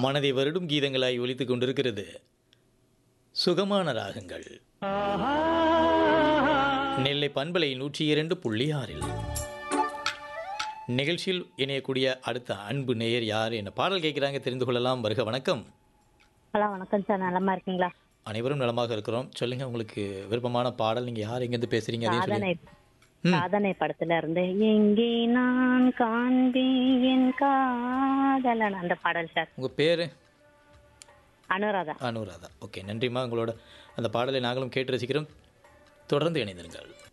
மனதை வருடும் கீதங்களாய் ஒலித்துக் கொண்டிருக்கிறது சுகமான ராகங்கள் நெல்லை பண்பலை நூற்றி இரண்டு புள்ளி ஆறில் நிகழ்ச்சியில் இணையக்கூடிய அடுத்த அன்பு நேயர் யார் என்ன பாடல் கேட்குறாங்க தெரிந்து கொள்ளலாம் வருக வணக்கம் ஹலோ வணக்கம் சார் நலமா இருக்கீங்களா அனைவரும் நலமாக இருக்கிறோம் சொல்லுங்க உங்களுக்கு விருப்பமான பாடல் நீங்க யார் எங்கேருந்து பேசுறீங்க அதையும் சாதனை சொல்லுங்க சாதனை படத்துல இருந்து எங்கே நான் காண்பேன் என் காதலன் அந்த பாடல் சார் உங்க பேரு அனுராதா அனுராதா ஓகே நன்றிம்மா உங்களோட அந்த பாடலை நாங்களும் கேட்டு ரசிக்கிறோம் தொடர்ந்து இணைந்திருங்கள்